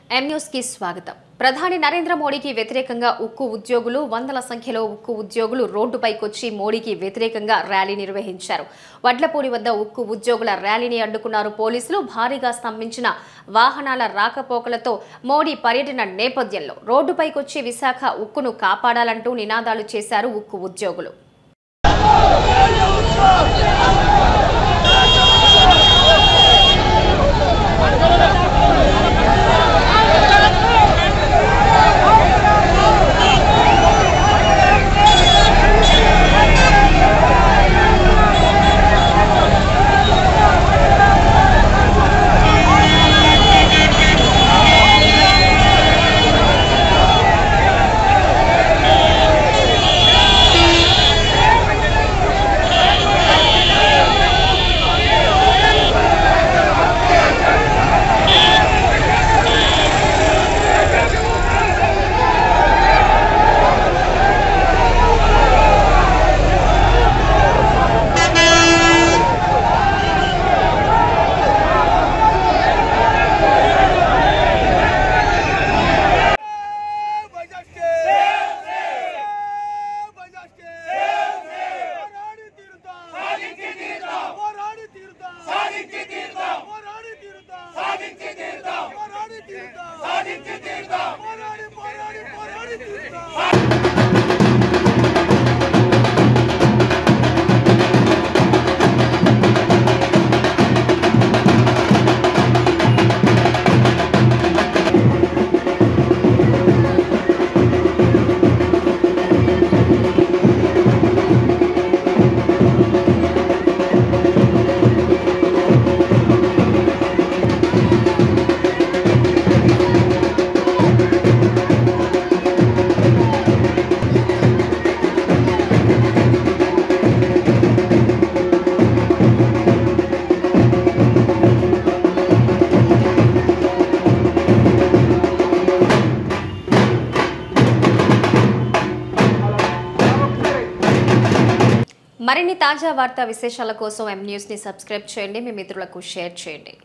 M news కి స్వాగతం ప్రధాని నరేంద్ర మోడీకి వ్యతిరేకంగా ఉక్కు ఉద్యోగులు వందల సంఖ్యలో ఉక్కు ఉద్యోగులు రోడ్డుపైకొచ్చి మోడీకి వ్యతిరేకంగా ర్యాలీ నిర్వహించారు వడ్లపూడి వద్ద ఉక్కు ఉద్యోగుల ర్యాలీని అడ్డుకున్నారు పోలీసులు భారీగా స్తంభించిన వాహనాల రాకపోకలతో మోడీ పర్యటన నేపథ్యంలో రోడ్డుపైకొచ్చి విశాఖ ఉక్కును కాపాడాలంటూ నినాదాలు చేశారు ఉక్కు ఉద్యోగులు బజాస్టే బజాస్టే పోరాడి తీరుతా సాధించి తీరుతా పోరాడి తీరుతా సాధించి తీరుతా పోరాడి తీరుతా సాధించి తీరుతా పోరాడి తీరుతా సాధించి తీరుతా పోరాడి పోరాడి పోరాడి తీరుతా మరిన్ని తాజా వార్తా విశేషాల కోసం ఎం న్యూస్ ని సబ్స్క్రైబ్ చేయండి మీ మిత్రులకు షేర్ చేయండి